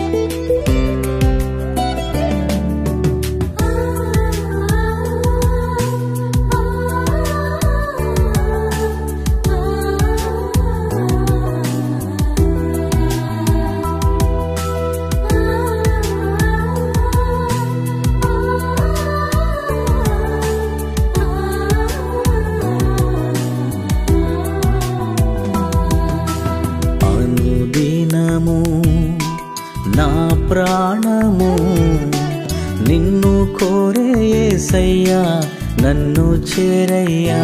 అనుదినము నా ప్రాణము నిన్ను కోరే యేసయ్యా నన్ను చేరయ్యా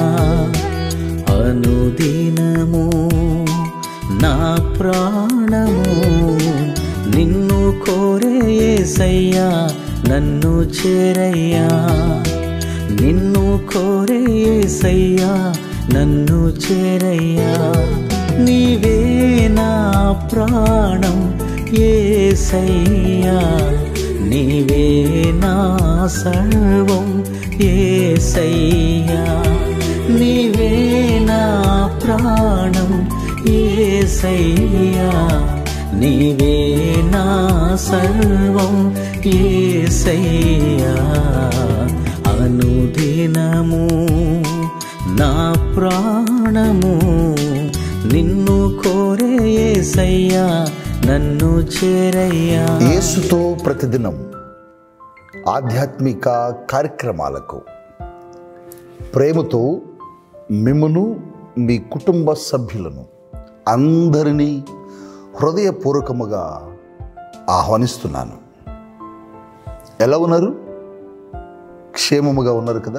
అనుదినము నా ప్రాణము నిన్ను కోరే యేసయ్యా నన్ను చేరయ్యా నిన్ను కోరే యేసయ్యా నన్ను చేరయ్యా నీవే నా ప్రాణం ఏసయ్యా నీవే నా సర్వం ఏసయ్యా నీవే నా ప్రాణం ఏసయ్యా నీవే నా సర్వం ఏసయ్యా అనుదినము నా ప్రాణము నిన్ను కోరే యేసయ్యా నన్ను చేరయ్యా యేసుతో ప్రతిదినం ఆధ్యాత్మిక కార్యక్రమాలకు ప్రేమతో మిమ్మును మీ కుటుంబ సభ్యులను అందరినీ హృదయపూర్వకముగా ఆహ్వానిస్తున్నాను ఎలా ఉన్నారు క్షేమముగా ఉన్నారు కదా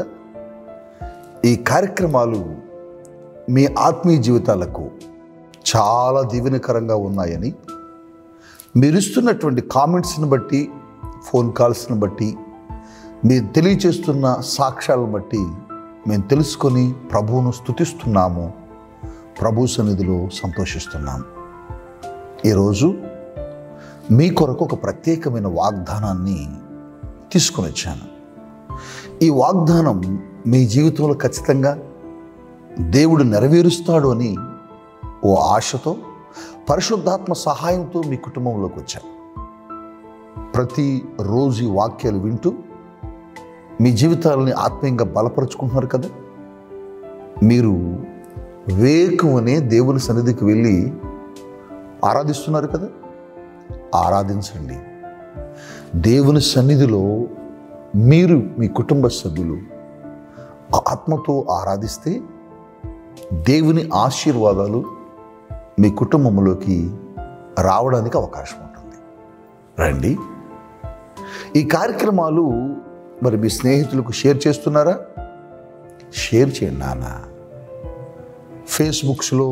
ఈ కార్యక్రమాలు మీ ఆత్మీయ జీవితాలకు చాలా దీవెనకరంగా ఉన్నాయని మీరు ఇస్తున్నటువంటి కామెంట్స్ని బట్టి ఫోన్ కాల్స్ని బట్టి మీరు తెలియచేస్తున్న సాక్ష్యాలను బట్టి మేము తెలుసుకొని ప్రభువును స్తుతిస్తున్నాము ప్రభు సన్నిధిలో సంతోషిస్తున్నాము ఈరోజు మీ కొరకు ఒక ప్రత్యేకమైన వాగ్దానాన్ని తీసుకొని వచ్చాను ఈ వాగ్దానం మీ జీవితంలో ఖచ్చితంగా దేవుడు నెరవేరుస్తాడు అని ఓ ఆశతో పరిశుద్ధాత్మ సహాయంతో మీ కుటుంబంలోకి వచ్చాను ప్రతి రోజు ఈ వాక్యాలు వింటూ మీ జీవితాలని ఆత్మీయంగా బలపరుచుకుంటున్నారు కదా మీరు వేకువనే దేవుని సన్నిధికి వెళ్ళి ఆరాధిస్తున్నారు కదా ఆరాధించండి దేవుని సన్నిధిలో మీరు మీ కుటుంబ సభ్యులు ఆత్మతో ఆరాధిస్తే దేవుని ఆశీర్వాదాలు మీ కుటుంబంలోకి రావడానికి అవకాశం ఉంటుంది రండి ఈ కార్యక్రమాలు మరి మీ స్నేహితులకు షేర్ చేస్తున్నారా షేర్ చేయండి నాన్న ఫేస్బుక్స్లో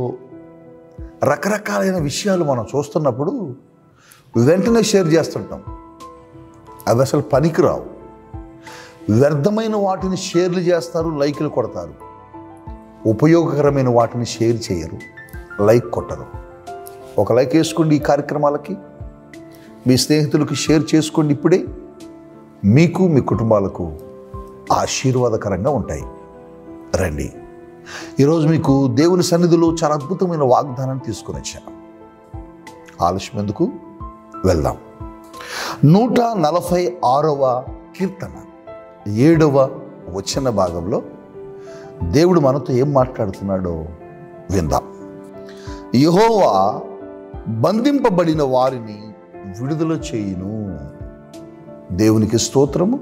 రకరకాలైన విషయాలు మనం చూస్తున్నప్పుడు వెంటనే షేర్ చేస్తుంటాం అవి అసలు పనికిరావు వ్యర్థమైన వాటిని షేర్లు చేస్తారు లైకులు కొడతారు ఉపయోగకరమైన వాటిని షేర్ చేయరు లైక్ కొట్టరు ఒక లైక్ వేసుకోండి ఈ కార్యక్రమాలకి మీ స్నేహితులకు షేర్ చేసుకోండి ఇప్పుడే మీకు మీ కుటుంబాలకు ఆశీర్వాదకరంగా ఉంటాయి రండి ఈరోజు మీకు దేవుని సన్నిధిలో చాలా అద్భుతమైన వాగ్దానాన్ని తీసుకొని వచ్చాను ఆలస్యం ఎందుకు వెళ్దాం నూట నలభై ఆరవ కీర్తన ఏడవ వచ్చిన భాగంలో దేవుడు మనతో ఏం మాట్లాడుతున్నాడో విందాం యహోవా బంధింపబడిన వారిని విడుదల చేయును దేవునికి స్తోత్రము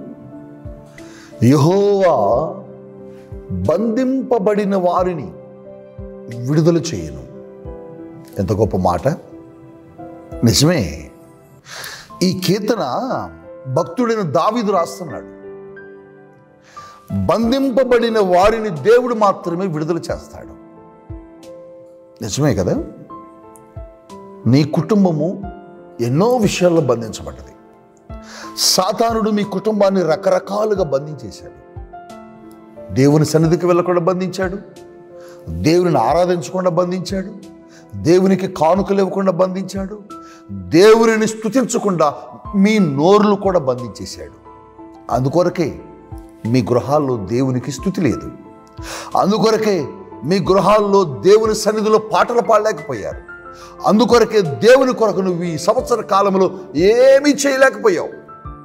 యహోవా బంధింపబడిన వారిని విడుదల చేయను ఎంత గొప్ప మాట నిజమే ఈ కీర్తన భక్తుడైన దావీదు రాస్తున్నాడు బంధింపబడిన వారిని దేవుడు మాత్రమే విడుదల చేస్తాడు నిజమే కదా నీ కుటుంబము ఎన్నో విషయాల్లో బంధించబడ్డది సాతానుడు మీ కుటుంబాన్ని రకరకాలుగా బంధించేశాడు దేవుని సన్నిధికి వెళ్ళకుండా బంధించాడు దేవుని ఆరాధించకుండా బంధించాడు దేవునికి కానుకలు ఇవ్వకుండా బంధించాడు దేవుని స్తుతించకుండా మీ నోరులు కూడా బంధించేశాడు అందుకొరకే మీ గృహాల్లో దేవునికి స్థుతి లేదు అందుకొరకే మీ గృహాల్లో దేవుని సన్నిధిలో పాటలు పాడలేకపోయారు అందుకొరకే దేవుని కొరకు నువ్వు ఈ సంవత్సర కాలంలో ఏమీ చేయలేకపోయావు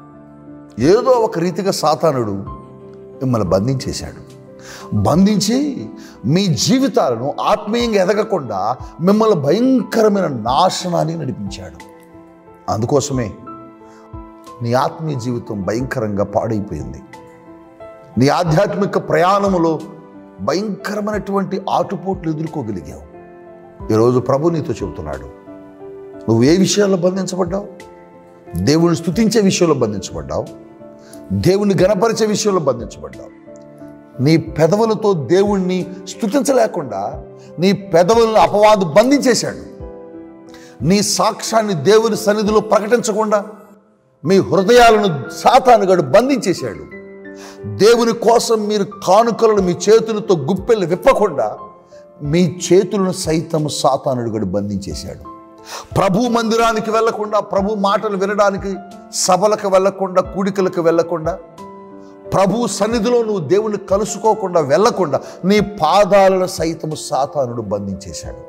ఏదో ఒక రీతిగా సాతానుడు మిమ్మల్ని బంధించేశాడు బంధించి మీ జీవితాలను ఆత్మీయంగా ఎదగకుండా మిమ్మల్ని భయంకరమైన నాశనానికి నడిపించాడు అందుకోసమే నీ ఆత్మీయ జీవితం భయంకరంగా పాడైపోయింది నీ ఆధ్యాత్మిక ప్రయాణములో భయంకరమైనటువంటి ఆటుపోట్లు ఎదుర్కోగలిగావు ఈరోజు ప్రభు నీతో చెబుతున్నాడు నువ్వు ఏ విషయాల్లో బంధించబడ్డావు దేవుని స్తుతించే విషయంలో బంధించబడ్డావు దేవుని గణపరిచే విషయంలో బంధించబడ్డావు నీ పెదవులతో దేవుణ్ణి స్తుతించలేకుండా నీ పెదవులను అపవాదు బంధించేశాడు నీ సాక్ష్యాన్ని దేవుని సన్నిధిలో ప్రకటించకుండా మీ హృదయాలను సాతానుగాడు బంధించేశాడు దేవుని కోసం మీరు కానుకలను మీ చేతులతో గుప్పెళ్ళు విప్పకుండా మీ చేతులను సైతం సాతానుడుగడు బంధించేశాడు ప్రభు మందిరానికి వెళ్లకుండా ప్రభు మాటలు వినడానికి సభలకు వెళ్లకుండా కూడికలకు వెళ్లకుండా ప్రభు సన్నిధిలో నువ్వు దేవుని కలుసుకోకుండా వెళ్లకుండా నీ పాదాలను సైతము సాతానుడు బంధించేశాడు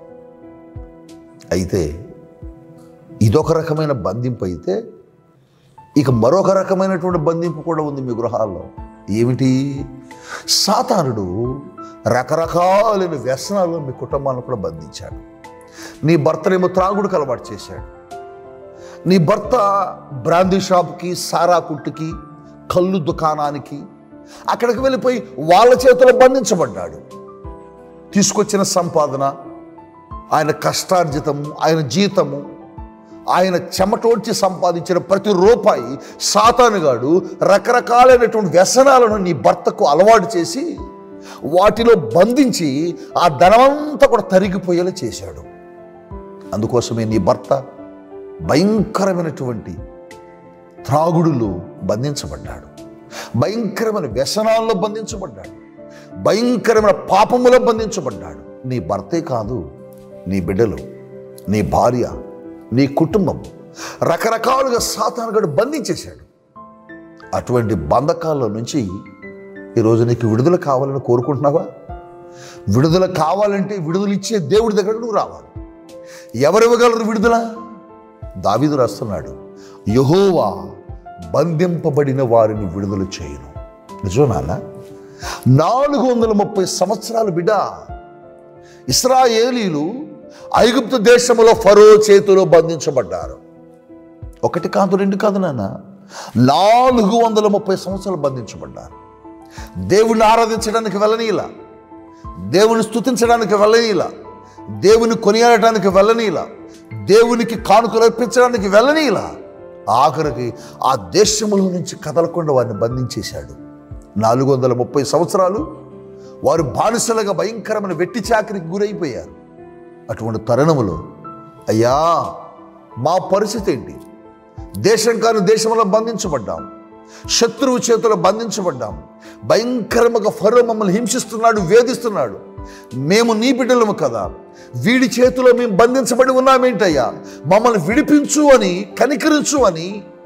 అయితే ఇదొక రకమైన బంధింపు అయితే ఇక మరొక రకమైనటువంటి బంధింపు కూడా ఉంది మీ గృహాల్లో ఏమిటి సాతానుడు రకరకాలైన వ్యసనాలను మీ కుటుంబాలను కూడా బంధించాడు నీ భర్తనేమో త్రాగుడుకు అలవాటు చేశాడు నీ భర్త బ్రాందీ షాప్కి సారా కుట్టుకి కళ్ళు దుకాణానికి అక్కడికి వెళ్ళిపోయి వాళ్ళ చేతిలో బంధించబడ్డాడు తీసుకొచ్చిన సంపాదన ఆయన కష్టార్జితము ఆయన జీతము ఆయన చెమటోడ్చి సంపాదించిన ప్రతి రూపాయి సాతానుగాడు రకరకాలైనటువంటి వ్యసనాలను నీ భర్తకు అలవాటు చేసి వాటిలో బంధించి ఆ ధనమంతా కూడా తరిగిపోయేలా చేశాడు అందుకోసమే నీ భర్త భయంకరమైనటువంటి త్రాగుడులో బంధించబడ్డాడు భయంకరమైన వ్యసనాల్లో బంధించబడ్డాడు భయంకరమైన పాపములో బంధించబడ్డాడు నీ భర్తే కాదు నీ బిడ్డలు నీ భార్య నీ కుటుంబం రకరకాలుగా సాతానుగాడు బంధించేశాడు అటువంటి బంధకాల నుంచి ఈరోజు నీకు విడుదల కావాలని కోరుకుంటున్నావా విడుదల కావాలంటే విడుదల ఇచ్చే దేవుడి దగ్గరకు నువ్వు రావాలి ఎవరివ్వగలరు విడుదల దావీదు రాస్తున్నాడు యహోవా బంధింపబడిన వారిని విడుదల చేయను నిజమేనా నాలుగు వందల ముప్పై సంవత్సరాలు బిడ్డ ఇస్రాయేలీలు ఐగుప్తు దేశంలో ఫరో చేతిలో బంధించబడ్డారు ఒకటి కాదు రెండు కాదు నాన్న నాలుగు వందల ముప్పై సంవత్సరాలు బంధించబడ్డారు దేవుణ్ణి ఆరాధించడానికి వెళ్ళనీలా దేవుని స్తుతించడానికి వెళ్ళనీలా దేవుని కొనియాడటానికి వెళ్ళనీలా దేవునికి కానుకలు అర్పించడానికి వెళ్ళనీలా ఆఖరికి ఆ దేశముల నుంచి కదలకుండా వారిని బంధించేశాడు నాలుగు వందల ముప్పై సంవత్సరాలు వారు బానిసలుగా భయంకరమైన వెట్టి చాకరికి గురైపోయారు అటువంటి తరుణములో అయ్యా మా పరిస్థితి ఏంటి దేశం కాని దేశంలో బంధించబడ్డాం శత్రువు చేతిలో బంధించబడ్డాం భయంకరముగా ఫరో మమ్మల్ని హింసిస్తున్నాడు వేధిస్తున్నాడు మేము నీ బిడ్డలము కదా వీడి చేతిలో మేము బంధించబడి ఉన్నామేంటయ్యా మమ్మల్ని విడిపించు అని కనికరించు అని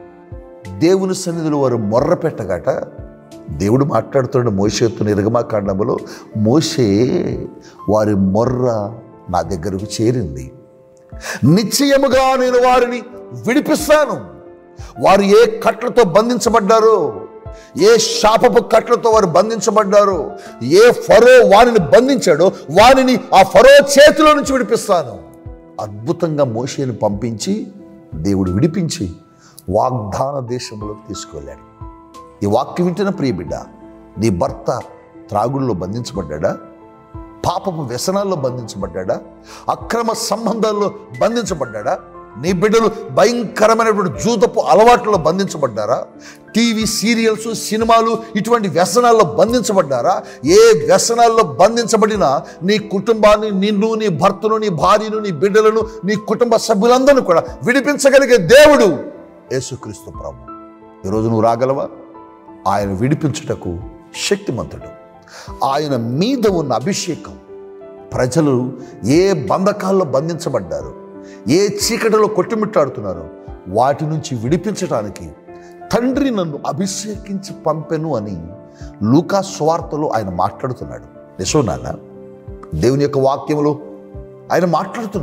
దేవుని సన్నిధిలో వారు మొర్ర పెట్టగట దేవుడు మాట్లాడుతున్న మోషేతు నిర్గమాకాండములో మోషే వారి మొర్ర నా దగ్గరకు చేరింది నిశ్చయముగా నేను వారిని విడిపిస్తాను వారు ఏ కట్లతో బంధించబడ్డారో ఏ శాపపు కట్లతో వారు బంధించబడ్డారో ఏ ఫరో వారిని బంధించాడో వారిని ఆ ఫరో చేతిలో నుంచి విడిపిస్తాను అద్భుతంగా మోషేను పంపించి దేవుడు విడిపించి వాగ్దాన దేశంలోకి తీసుకువెళ్ళాడు ఈ వాక్యం వింటున్న ప్రియ బిడ్డ నీ భర్త త్రాగుల్లో బంధించబడ్డా పాపపు వ్యసనాల్లో బంధించబడ్డా అక్రమ సంబంధాల్లో బంధించబడ్డా నీ బిడ్డలు భయంకరమైనటువంటి జూతపు అలవాట్లలో బంధించబడ్డారా టీవీ సీరియల్స్ సినిమాలు ఇటువంటి వ్యసనాల్లో బంధించబడ్డారా ఏ వ్యసనాల్లో బంధించబడినా నీ కుటుంబాన్ని నిన్ను నీ భర్తను నీ భార్యను నీ బిడ్డలను నీ కుటుంబ సభ్యులందరినీ కూడా విడిపించగలిగే దేవుడు యేసుక్రీస్తు ప్రభు ఈరోజు నువ్వు రాగలవా ఆయన విడిపించుటకు శక్తిమంతుడు ఆయన మీద ఉన్న అభిషేకం ప్రజలు ఏ బంధకాల్లో బంధించబడ్డారు ఏ చీకటిలో కొట్టుమిట్టాడుతున్నారో వాటి నుంచి విడిపించడానికి తండ్రి నన్ను అభిషేకించి పంపెను అని లూకా స్వార్తలో ఆయన మాట్లాడుతున్నాడు నిజం నాన్న దేవుని యొక్క వాక్యంలో ఆయన మాట్లాడుతున్నాడు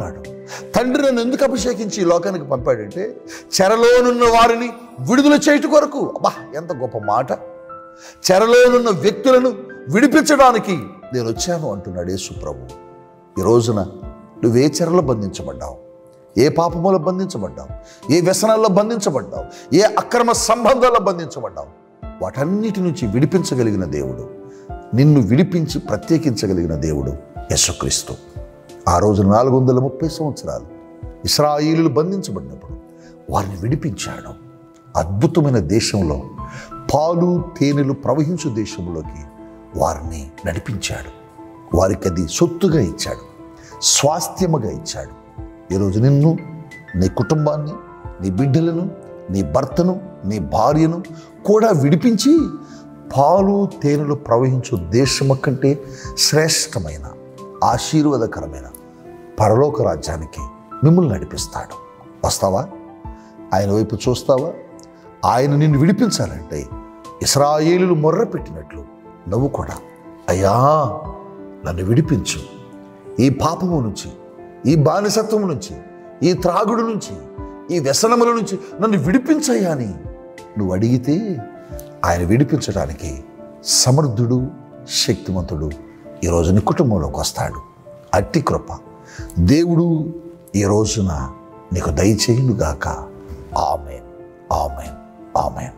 తండ్రి నన్ను ఎందుకు అభిషేకించి ఈ లోకానికి పంపాడంటే చెరలోనున్న వారిని విడుదల చేయట కొరకు అబ్బా ఎంత గొప్ప మాట చెరలోనున్న వ్యక్తులను విడిపించడానికి నేను వచ్చాను అంటున్నాడు యేసు ప్రభు ఈ రోజున నువ్వే చెరలో బంధించబడ్డావు ఏ పాపములో బంధించబడ్డావు ఏ వ్యసనాల్లో బంధించబడ్డావు ఏ అక్రమ సంబంధాల్లో బంధించబడ్డావు వాటన్నిటి నుంచి విడిపించగలిగిన దేవుడు నిన్ను విడిపించి ప్రత్యేకించగలిగిన దేవుడు యశుక్రీస్తు ఆ రోజు నాలుగు వందల ముప్పై సంవత్సరాలు ఇస్రాయిలు బంధించబడినప్పుడు వారిని విడిపించాడు అద్భుతమైన దేశంలో పాలు తేనెలు ప్రవహించు దేశంలోకి వారిని నడిపించాడు వారికి అది సొత్తుగా ఇచ్చాడు స్వాస్థ్యముగా ఇచ్చాడు ఈరోజు నిన్ను నీ కుటుంబాన్ని నీ బిడ్డలను నీ భర్తను నీ భార్యను కూడా విడిపించి పాలు తేనెలు ప్రవహించు దేశము కంటే శ్రేష్టమైన ఆశీర్వాదకరమైన పరలోక రాజ్యానికి మిమ్మల్ని నడిపిస్తాడు వస్తావా ఆయన వైపు చూస్తావా ఆయన నిన్ను విడిపించాలంటే ఇస్రాయేలులు మొర్ర పెట్టినట్లు నువ్వు కూడా అయ్యా నన్ను విడిపించు ఈ పాపము నుంచి ఈ బానిసత్వము నుంచి ఈ త్రాగుడు నుంచి ఈ వ్యసనముల నుంచి నన్ను విడిపించయ్యా అని నువ్వు అడిగితే ఆయన విడిపించడానికి సమర్థుడు శక్తిమంతుడు ఈరోజు నీ కుటుంబంలోకి వస్తాడు అట్టి కృప దేవుడు ఈ రోజున నీకు దయచేయునుగాక ఆమెన్ ఆమెన్ ఆమెన్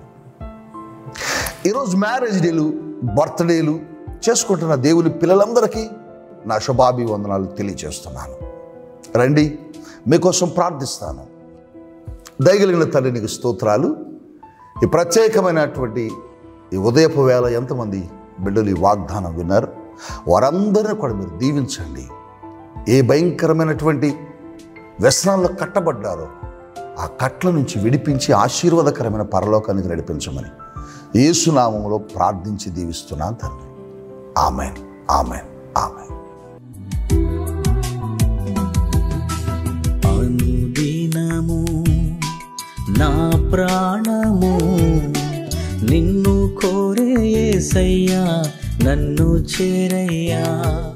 ఈరోజు మ్యారేజ్ డేలు బర్త్డేలు చేసుకుంటున్న దేవుని పిల్లలందరికీ నా శుభాభివందనాలు తెలియజేస్తున్నాను రండి మీకోసం ప్రార్థిస్తాను దయగలిగిన తండ్రి నీకు స్తోత్రాలు ఈ ప్రత్యేకమైనటువంటి ఈ ఉదయపు వేళ ఎంతమంది బిడ్డలు ఈ వాగ్దానం విన్నారు వారందరినీ కూడా మీరు దీవించండి ఏ భయంకరమైనటువంటి వ్యసనాల్లో కట్టబడ్డారో ఆ కట్ల నుంచి విడిపించి ఆశీర్వాదకరమైన పరలోకానికి నడిపించమని యేసునామంలో ప్రార్థించి దీవిస్తున్నాను తండ్రి ఆమెన్ ఆమెన్ ఆమెన్ అనుదినము నా ప్రాణము నిన్ను కోరే యేసయ్యా నన్ను చేరయ్యా